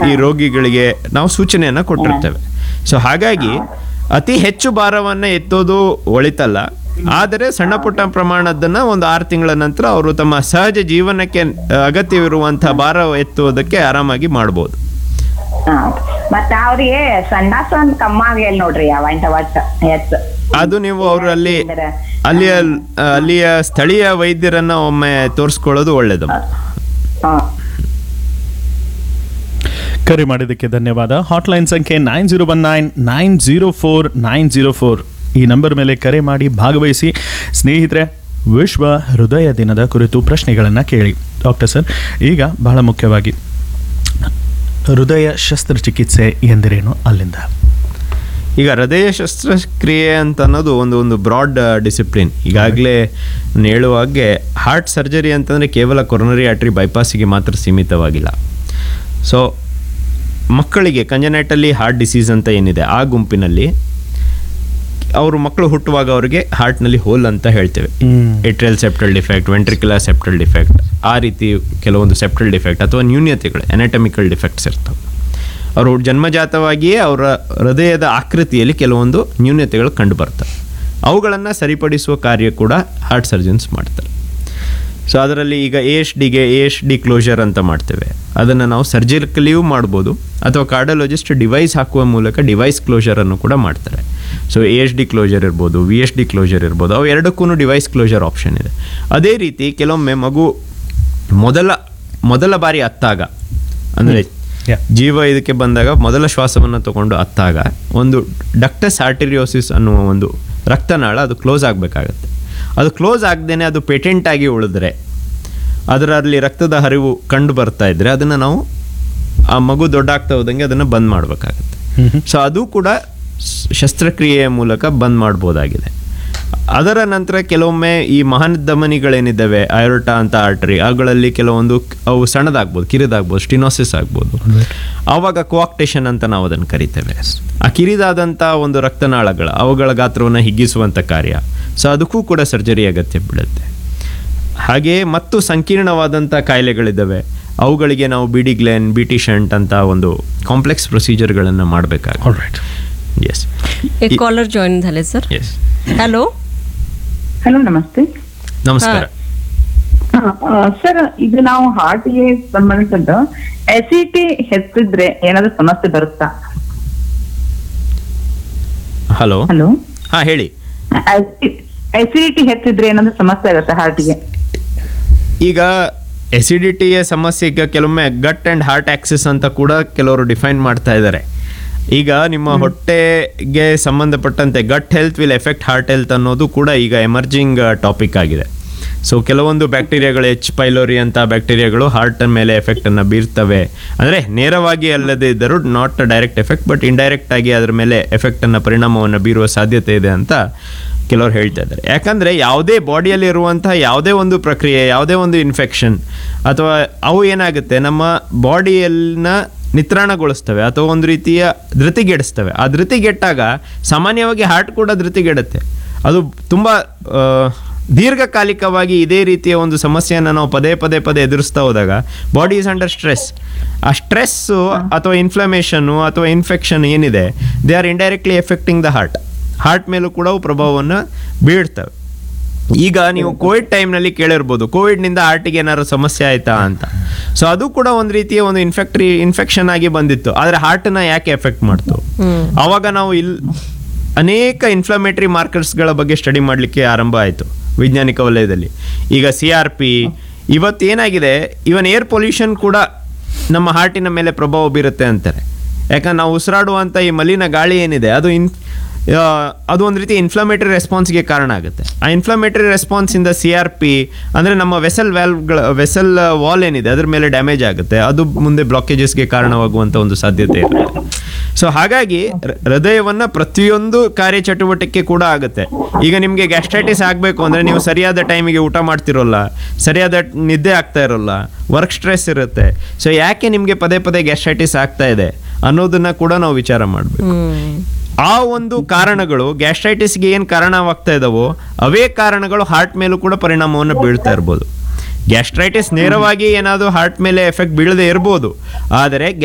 ಈ ರೋಗಿಗಳಿಗೆ ನಾವು ಸೂಚನೆಯನ್ನ ಕೊಟ್ಟಿರ್ತೇವೆ ಸೊ ಹಾಗಾಗಿ ಅತಿ ಹೆಚ್ಚು ಭಾರವನ್ನ ಎತ್ತೋದು ಒಳಿತಲ್ಲ ಆದರೆ ಸಣ್ಣ ಪುಟ್ಟ ಪ್ರಮಾಣದನ್ನ ಒಂದು ಆರು ತಿಂಗಳ ನಂತರ ಅವರು ತಮ್ಮ ಸಹಜ ಜೀವನಕ್ಕೆ ಆ, ಅಗತ್ಯವಿರುವಂತಹ ಭಾರ ಎತ್ತುವುದಕ್ಕೆ ಆರಾಮಾಗಿ ಮಾಡ್ಬೋದು ಹಾ. ಮತ್ತ ಅವ್ರಿಗೆ ಸಂಡಾಸ ಒಂದ್ ಕಮ್ಮ ಆಗ್ಯಾಲ್ ನೋಡ್ರಿ ಅವಂಟ ಒಟ್ಟ ಹೆಚ್ಚು ಅದು ನೀವು ಅವರಲ್ಲಿ ಅಲ್ಲಿಯ ಅಲ್ಲಿಯ ಸ್ಥಳೀಯ ವೈದ್ಯರನ್ನ ಒಮ್ಮೆ ತೋರಿಸ್ಕೊಳ್ಳೋದು ಒಳ್ಳೇದು ಹಾ ಕರೆ ಮಾಡಿದ್ದಕ್ಕೆ ಧನ್ಯವಾದ ಹಾಟ್ಲೈನ್ ಸಂಖ್ಯೆ nine zero one nine nine zero four nine zero four ಈ ನಂಬರ್ ಮೇಲೆ ಕರೆ ಮಾಡಿ ಭಾಗವಹಿಸಿ ಸ್ನೇಹಿತರೆ ವಿಶ್ವ ಹೃದಯ ದಿನದ ಕುರಿತು ಪ್ರಶ್ನೆಗಳನ್ನು ಕೇಳಿ ಡಾಕ್ಟರ್ ಸರ್ ಈಗ ಬಹಳ ಮುಖ್ಯವಾಗಿ ಹೃದಯ ಶಸ್ತ್ರಚಿಕಿತ್ಸೆ ಎಂದರೇನು ಅಲ್ಲಿಂದ ಈಗ ಹೃದಯ ಶಸ್ತ್ರಕ್ರಿಯೆ ಅಂತ ಅನ್ನೋದು ಒಂದು ಒಂದು ಬ್ರಾಡ್ ಡಿಸಿಪ್ಲಿನ್ ಈಗಾಗಲೇ ನಾನು ಹೇಳುವ ಹಾಗೆ ಹಾರ್ಟ್ ಸರ್ಜರಿ ಅಂತಂದರೆ ಕೇವಲ ಕೊರನರಿ ಆರ್ಟ್ರಿ ಬೈಪಾಸಿಗೆ ಮಾತ್ರ ಸೀಮಿತವಾಗಿಲ್ಲ ಸೊ ಮಕ್ಕಳಿಗೆ ಕಂಜನೈಟಲ್ಲಿ ಹಾರ್ಟ್ ಡಿಸೀಸ್ ಅಂತ ಏನಿದೆ ಆ ಗುಂಪಿನಲ್ಲಿ ಅವರು ಮಕ್ಕಳು ಹುಟ್ಟುವಾಗ ಅವರಿಗೆ ಹಾರ್ಟ್ನಲ್ಲಿ ಹೋಲ್ ಅಂತ ಹೇಳ್ತೇವೆ hmm. Atrial septal defect ventricular septal defect ಆ ರೀತಿ ಕೆಲವೊಂದು ಸೆಪ್ಟಲ್ ಡಿಫೆಕ್ಟ್ ಅಥವಾ ನ್ಯೂನ್ಯತೆಗಳು ಎನಾಟಮಿಕಲ್ ಡಿಫೆಕ್ಟ್ಸ್ ಇರ್ತವೆ ಅವರು ಜನ್ಮಜಾತವಾಗಿಯೇ ಅವರ ಹೃದಯದ ಆಕೃತಿಯಲ್ಲಿ ಕೆಲವೊಂದು ನ್ಯೂನ್ಯತೆಗಳು ಕಂಡು ಬರ್ತವೆ ಅವುಗಳನ್ನು ಸರಿಪಡಿಸುವ ಕಾರ್ಯ ಕೂಡ ಹಾರ್ಟ್ ಸರ್ಜನ್ಸ್ ಮಾಡ್ತಾರೆ ಸೊ ಅದರಲ್ಲಿ ಈಗ ಎ ಎಸ್ ಡಿಗೆ ಎ ಎಸ್ ಡಿ ಕ್ಲೋಜರ್ ಅಂತ ಮಾಡ್ತೇವೆ ಅದನ್ನು ನಾವು ಸರ್ಜಿಕಲಿಯೂ ಮಾಡ್ಬೋದು ಅಥವಾ ಕಾರ್ಡಿಯಾಲಜಿಸ್ಟ್ ಡಿವೈಸ್ ಹಾಕುವ ಮೂಲಕ ಡಿವೈಸ್ ಕ್ಲೋಜರನ್ನು ಕೂಡ ಮಾಡ್ತಾರೆ so A S D closure ಇರ್ಬೋದು ವಿ ಎಸ್ ಡಿ ಕ್ಲೋಜರ್ ಇರ್ಬೋದು ಅವು ಎರಡಕ್ಕೂ ಡಿವೈಸ್ ಕ್ಲೋಜರ್ ಆಪ್ಷನ್ ಇದೆ ಅದೇ ರೀತಿ ಕೆಲವೊಮ್ಮೆ ಮಗು ಮೊದಲ ಮೊದಲ ಬಾರಿ ಅತ್ತಾಗ ಅಂದರೆ Yeah. ಜೀವ ಇದಕ್ಕೆ ಬಂದಾಗ ಮೊದಲ ಶ್ವಾಸವನ್ನು ತಗೊಂಡು ಅತ್ತಾಗ ಒಂದು ಡಕ್ಟಸ್ ಆರ್ಟಿರಿಯೋಸಿಸ್ ಅನ್ನುವ ಒಂದು ರಕ್ತನಾಳ ಅದು ಕ್ಲೋಸ್ ಆಗಬೇಕಾಗತ್ತೆ ಅದು ಕ್ಲೋಸ್ ಆಗದೇನೆ ಅದು ಪೇಟೆಂಟ್ ಆಗಿ ಉಳಿದ್ರೆ ಅದರಲ್ಲಿ ರಕ್ತದ ಹರಿವು ಕಂಡು ಬರ್ತಾ ಇದ್ರೆ ಅದನ್ನು ನಾವು ಆ ಮಗು ದೊಡ್ಡ ಆಗ್ತಾ ಹೋದಂಗೆ ಅದನ್ನು ಬಂದ್ ಮಾಡಬೇಕಾಗತ್ತೆ ಸೊ ಅದು ಕೂಡ ಸ್- ಶಸ್ತ್ರಕ್ರಿಯೆಯ ಮೂಲಕ ಬಂದ್ ಮಾಡ್ಬೋದಾಗಿದೆ ಅದರ ನಂತರ ಕೆಲವೊಮ್ಮೆ ಈ ಮಹಾನ್ ಧಮನಿಗಳೇನಿದ್ದಾವೆ ಅಯೋರ್ಟಾ ಅಂತ ಆರ್ಟರಿ ಅವುಗಳಲ್ಲಿ ಕೆಲವೊಂದು ಕ್- ಅವು ಸಣ್ಣದಾಗ್ಬೋದು ಕಿರಿದಾಗ್ಬೋದು ಸ್ಟಿನೋಸಿಸ್ ಆಗ್ಬೋದು ಆವಾಗ ಕೋಆಕ್ಟೇಷನ್ ಅಂತ ನಾವು ಅದನ್ನು ಕರಿತೇವೆ ಆ ಕಿರಿದಾದಂಥ ಒಂದು ರಕ್ತನಾಳಗಳ ಅವುಗಳ ಗಾತ್ರವನ್ನು ಹಿಗ್ಗಿಸುವಂಥ ಕಾರ್ಯ ಸೊ ಅದಕ್ಕೂ ಕೂಡ ಸರ್ಜರಿ ಅಗತ್ಯ ಬೀಳುತ್ತೆ ಹಾಗೆಯೇ ಮತ್ತು ಸಂಕೀರ್ಣವಾದಂಥ ಕಾಯಿಲೆಗಳಿದ್ದಾವೆ ಅವುಗಳಿಗೆ ನಾವು B D Glenn B T shunt ಅಂತ ಒಂದು ಕಾಂಪ್ಲೆಕ್ಸ್ ಪ್ರೊಸೀಜರ್ಗಳನ್ನು ಮಾಡಬೇಕಾಗುತ್ತೆ ರೈಟ್ ಎಸ್ एक कॉलर जॉईन झाले सर ಎಸ್ हॅलो ಹಲೋ ನಮಸ್ತೆ ನಮಸ್ಕಾರ ಸರ್ ಇದು ನಾವು ಹಾರ್ಟ್ಗೆ ಸಂಬಂಧಿಸಿದ್ದು ಎಸಿಟಿ ಹೆಚ್ಚಿದ್ರೆ ಏನಾದ್ರು ಸಮಸ್ಯೆ ಬರುತ್ತಾ ಹಲೋ ಹಲೋ ಹಾಂ ಹೇಳಿ ಎಸಿಡಿಟಿ ಹೆಚ್ಚಿದ್ರೆ ಏನಾದ್ರು ಸಮಸ್ಯೆ ಆಗುತ್ತೆ ಹಾರ್ಟ್ಗೆ ಈಗ ಎಸಿಡಿಟಿಯ ಸಮಸ್ಯೆ ಈಗ ಕೆಲವೊಮ್ಮೆ ಗಟ್ ಆ್ಯಂಡ್ ಹಾರ್ಟ್ ಆಕ್ಸಿಸ್ ಅಂತ ಕೂಡ ಕೆಲವರು ಡಿಫೈನ್ ಮಾಡ್ತಾ ಇದ್ದಾರೆ ಈಗ ನಿಮ್ಮ ಹೊಟ್ಟೆಗೆ ಸಂಬಂಧಪಟ್ಟಂತೆ gut health will effect heart health ಅನ್ನೋದು ಕೂಡ ಈಗ ಎಮರ್ಜಿಂಗ್ ಟಾಪಿಕ್ ಆಗಿದೆ ಸೊ ಕೆಲವೊಂದು ಬ್ಯಾಕ್ಟೀರಿಯಾಗಳು ಎಚ್ ಪೈಲೋರಿ ಅಂತ ಬ್ಯಾಕ್ಟೀರಿಯಾಗಳು ಹಾರ್ಟ್ ಮೇಲೆ ಎಫೆಕ್ಟನ್ನು ಬೀರ್ತವೆ ಅಂದರೆ ನೇರವಾಗಿ ಅಲ್ಲದೆ ಇದ್ದರೂ not direct effect but indirect ಆಗಿ ಅದರ ಮೇಲೆ ಎಫೆಕ್ಟನ್ನು ಪರಿಣಾಮವನ್ನು ಬೀರುವ ಸಾಧ್ಯತೆ ಇದೆ ಅಂತ ಕೆಲವರು ಹೇಳ್ತಾ ಇದ್ದಾರೆ ಯಾಕಂದರೆ ಯಾವುದೇ ಬಾಡಿಯಲ್ಲಿ ಇರುವಂತಹ ಯಾವುದೇ ಒಂದು ಪ್ರಕ್ರಿಯೆ ಯಾವುದೇ ಒಂದು ಇನ್ಫೆಕ್ಷನ್ ಅಥವಾ ಅವು ಏನಾಗುತ್ತೆ ನಮ್ಮ ಬಾಡಿಯನ್ನ ನಿತ್ರಾಣಗೊಳಿಸ್ತವೆ ಅಥವಾ ಒಂದು ರೀತಿಯ ಧೃತಿಗೆಡಿಸ್ತವೆ ಆ ಧೃತಿಗೆಟ್ಟಾಗ ಸಾಮಾನ್ಯವಾಗಿ ಹಾರ್ಟ್ ಕೂಡ ಧೃತಿಗೆಡುತ್ತೆ ಅದು ತುಂಬ ಆ, ದೀರ್ಘಕಾಲಿಕವಾಗಿ ಇದೇ ರೀತಿಯ ಒಂದು ಸಮಸ್ಯೆಯನ್ನು ನಾವು ಪದೇ ಪದೇ ಪದೇ ಎದುರಿಸ್ತಾ ಹೋದಾಗ ಬಾಡಿ ಈಸ್ ಅಂಡರ್ ಸ್ಟ್ರೆಸ್ ಆ ಸ್ಟ್ರೆಸ್ಸು ಅಥವಾ ಇನ್ಫ್ಲಮೇಷನ್ನು ಅಥವಾ ಇನ್ಫೆಕ್ಷನ್ ಏನಿದೆ they are indirectly affecting the heart heart ಮೇಲೂ ಕೂಡ ಅವು ಪ್ರಭಾವವನ್ನು ಬೀಳ್ತವೆ ಈಗ ನೀವು ಕೋವಿಡ್ ಟೈಮ್ನಲ್ಲಿ ಕೇಳಿರ್ಬೋದು ಕೋವಿಡ್ನಿಂದ ಹಾರ್ಟಿಗೆ ಏನಾದ್ರು ಸಮಸ್ಯೆ ಆಯ್ತಾ ಅಂತ ಸೊ ಅದು ಕೂಡ ಒಂದು ರೀತಿಯ ಒಂದು ಇನ್ಫೆಕ್ಟ್ರಿ ಇನ್ಫೆಕ್ಷನ್ ಆಗಿ ಬಂದಿತ್ತು ಆದರೆ ಹಾರ್ಟನ್ನ ಯಾಕೆ ಎಫೆಕ್ಟ್ ಮಾಡ್ತು ಆವಾಗ ನಾವು ಇಲ್ಲಿ ಅನೇಕ ಇನ್ಫ್ಲಮೇಟರಿ ಮಾರ್ಕರ್ಸ್ಗಳ ಬಗ್ಗೆ ಸ್ಟಡಿ ಮಾಡಲಿಕ್ಕೆ ಆರಂಭ ಆಯಿತು ವೈಜ್ಞಾನಿಕ ವಲಯದಲ್ಲಿ ಈಗ ಸಿ ಆರ್ ಪಿ ಇವತ್ತೇನಾಗಿದೆ ಇವನ್ ಏರ್ ಪೊಲ್ಯೂಷನ್ ಕೂಡ ನಮ್ಮ ಹಾರ್ಟಿನ ಮೇಲೆ ಪ್ರಭಾವ ಬೀರುತ್ತೆ ಅಂತಾರೆ ಯಾಕಂದ್ರೆ ನಾವು ಉಸಿರಾಡುವಂಥ ಈ ಮಲಿನ ಗಾಳಿ ಏನಿದೆ ಅದು ಇನ್ ಆ, ಅದು ಒಂದು ರೀತಿ ಇನ್ಫ್ಲಮೇಟರಿ ರೆಸ್ಪಾನ್ಸ್ಗೆ ಕಾರಣ ಆಗುತ್ತೆ ಆ ಇನ್ಫ್ಲಮೇಟರಿ ರೆಸ್ಪಾನ್ಸಿಂದ ಸಿ ಆರ್ ಪಿ ಅಂದರೆ ನಮ್ಮ ವೆಸಲ್ ವ್ಯಾಲ್ವ್ಗಳ ವೆಸಲ್ ವಾಲ್ ಏನಿದೆ ಅದ್ರ ಮೇಲೆ ಡ್ಯಾಮೇಜ್ ಆಗುತ್ತೆ ಅದು ಮುಂದೆ ಬ್ಲಾಕೇಜಸ್ಗೆ ಕಾರಣವಾಗುವಂಥ ಒಂದು ಸಾಧ್ಯತೆ ಇರುತ್ತೆ ಸೊ ಹಾಗಾಗಿ ರ- ಹೃದಯವನ್ನ ಪ್ರತಿಯೊಂದು ಕಾರ್ಯಚಟುವಟಿಕೆ ಕೂಡ ಆಗುತ್ತೆ ಈಗ ನಿಮಗೆ ಗ್ಯಾಸ್ಟ್ರೈಟಿಸ್ ಆಗಬೇಕು ಅಂದರೆ ನೀವು ಸರಿಯಾದ ಟೈಮಿಗೆ ಊಟ ಮಾಡ್ತಿರೋಲ್ಲ ಸರಿಯಾದ ನಿದ್ದೆ ಆಗ್ತಾ ಇರೋಲ್ಲ ವರ್ಕ್ ಸ್ಟ್ರೆಸ್ ಇರುತ್ತೆ ಸೊ ಯಾಕೆ ನಿಮಗೆ ಪದೇ ಪದೇ ಗ್ಯಾಸ್ಟ್ರೈಟಿಸ್ ಆಗ್ತಾ ಇದೆ ಅನ್ನೋದನ್ನ ಕೂಡ ನಾವು ವಿಚಾರ ಮಾಡಬೇಕು ಆ ಒಂದು ಕಾರಣಗಳು ಗ್ಯಾಸ್ಟ್ರೈಟಿಸ್ಗೆ ಏನು ಕಾರಣವಾಗ್ತಾ ಇದಾವೋ ಅವೇ ಕಾರಣಗಳು ಹಾರ್ಟ್ ಮೇಲೂ ಕೂಡ ಪರಿಣಾಮವನ್ನು ಬೀಳ್ತಾ ಇರ್ಬೋದು ಗ್ಯಾಸ್ಟ್ರೈಟಿಸ್ ನೇರವಾಗಿ ಏನಾದರೂ ಹಾರ್ಟ್ ಮೇಲೆ ಎಫೆಕ್ಟ್ ಬೀಳದೆ ಇರ್ಬೋದು ಆದರೆ